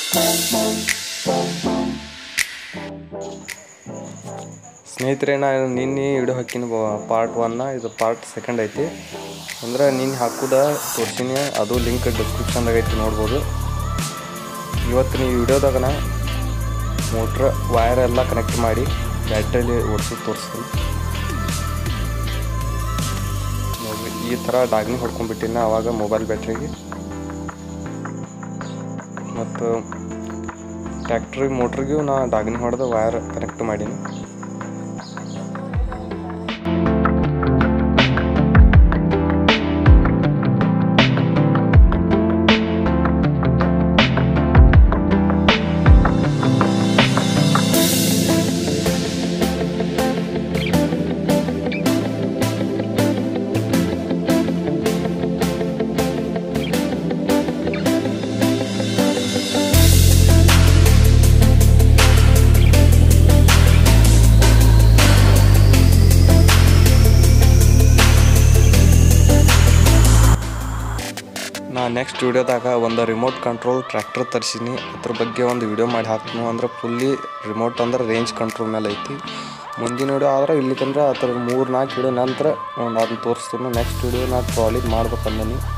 ಸ್ನೇಹಿತರೆ ನಾನು ನಿನ್ನೆ ವಿಡಿಯೋ ಹಾಕಿನ ಪಾರ್ಟ್ ಒನ್ನ ಇದು ಪಾರ್ಟ್ ಸೆಕೆಂಡ್ ಐತಿ ಅಂದ್ರೆ ನಿನ್ನೆ ಹಾಕುದ ತೋರ್ಸಿನಿ ಅದು ಲಿಂಕ್ ಡಿಸ್ಕ್ರಿಪ್ಷನ್ದಾಗ ಐತಿ ನೋಡ್ಬೋದು ಇವತ್ತಿನ ಈ ವಿಡಿಯೋದಾಗ ನಾ ಮೋಟ್ರ್ ವೈರ್ ಎಲ್ಲ ಕನೆಕ್ಟ್ ಮಾಡಿ ಬ್ಯಾಟ್ರಿಯಲ್ಲಿ ಓಡಿಸೋದು ತೋರಿಸ್ತೀನಿ ನೋಡ್ರಿ ಈ ಥರ ಡಾಗ್ನಿ ಹೊಡ್ಕೊಂಡ್ಬಿಟ್ಟಿನ ಆವಾಗ ಮೊಬೈಲ್ ಬ್ಯಾಟ್ರಿಗೆ ಮತ್ತು ಟ್ಯಾಕ್ಟ್ರಿ ಮೋಟ್ರಿಗೂ ನಾ ಡಾಗ್ನಿ ಹೊಡೆದು ವೈರ್ ಕನೆಕ್ಟ್ ಮಾಡೀನಿ ನಾ ನೆಕ್ಸ್ಟ್ ವಿಡಿಯೋದಾಗ ಒಂದು ರಿಮೋಟ್ ಕಂಟ್ರೋಲ್ ಟ್ರ್ಯಾಕ್ಟರ್ ತರಿಸೀನಿ ಅದ್ರ ಬಗ್ಗೆ ಒಂದು ವಿಡಿಯೋ ಮಾಡಿ ಹಾಕ್ತೀನಿ ಅಂದ್ರೆ ಫುಲ್ಲಿ ರಿಮೋಟ್ ಅಂದ್ರೆ ರೇಂಜ್ ಕಂಟ್ರೋಲ್ ಮೇಲೆ ಐತಿ ಮುಂದಿನ ವಿಡಿಯೋ ಆದ್ರೆ ಇಲ್ಲಿ ತಂದ್ರೆ ಅದ್ರ ಮೂರು ನಾಲ್ಕು ವಿಡಿಯೋ ನಂತರ ಒಂದು ಅದನ್ನ ತೋರಿಸ್ತೀನಿ ನೆಕ್ಸ್ಟ್ ವಿಡಿಯೋ ನಾ ಟ್ರಾಲಿ ಮಾಡ್ಬೇಕಂದೀನಿ